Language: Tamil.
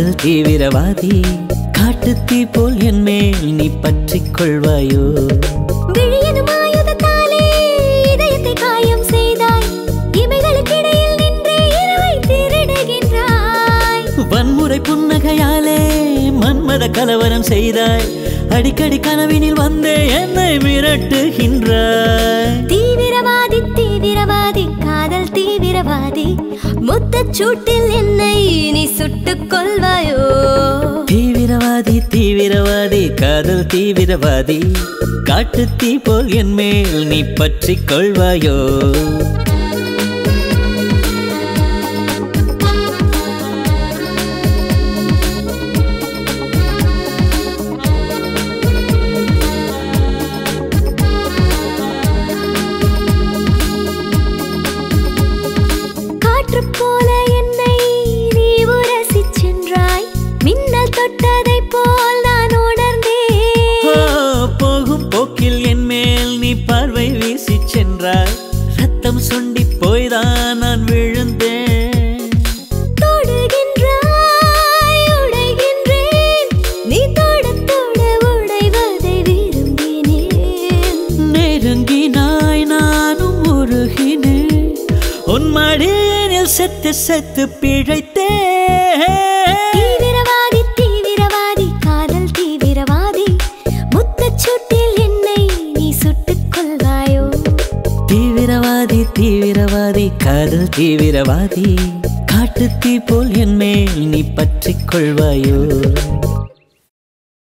காதல் தீவிரவாதி காட்டுத்தீ போல் என் மேல் நீ பற்றிக் கொள்வாயோ விழியனும் ஆயுதத்தாலே இதயத்தை காயம் செய்தாய் இமைகளுக்கிடையில் நின்றே இரவை திருடுகின்றாய் வன்முறை புன்னகையாலே மன்மத கலவரம் செய்தாய் அடிக்கடி கனவினில் வந்தே என்னை மிரட்டுகின்றாய் தீவிரவாதி தீவிரவாதி காதல் தீவிரவாதி முத்தச் சூட்டில் என்னை நீ சுட்டுக் கொள்வாயோ தீவிரவாதி தீவிரவாதி காதல் தீவிரவாதி காட்டுத்தீ போல் என் மேல் நீ பற்றிக் கொள்வாயோ காற்று போல என்னை நீ உரசிச் சென்றாய் மின்னல் தொட்டதைப் போல் நான் உணர்ந்தேன் ஓ, போகும் போக்கில் என் மேல் நீ பார்வை வீசி சென்றாய் ரத்தம் சுண்டி போய்தான் நான் விழுந்தேன் தொடுகின்றாய் உடைகின்றேன் நீ தொட தொட உடைவதை விரும்பினேன் நெருங்கினாய் நானும் உருகினேன் உன் மடியினில் செத்து செத்து பிழைத்தேன் தீவிரவாதி தீவிரவாதி காதல் தீவிரவாதி முத்தச் சூட்டில் என்னை நீ சுட்டுக் கொள்வாயோ தீவிரவாதி தீவிரவாதி காதல் தீவிரவாதி காட்டுத்தீ போல் என் மேல் நீ பற்றிக் கொள்வாயோ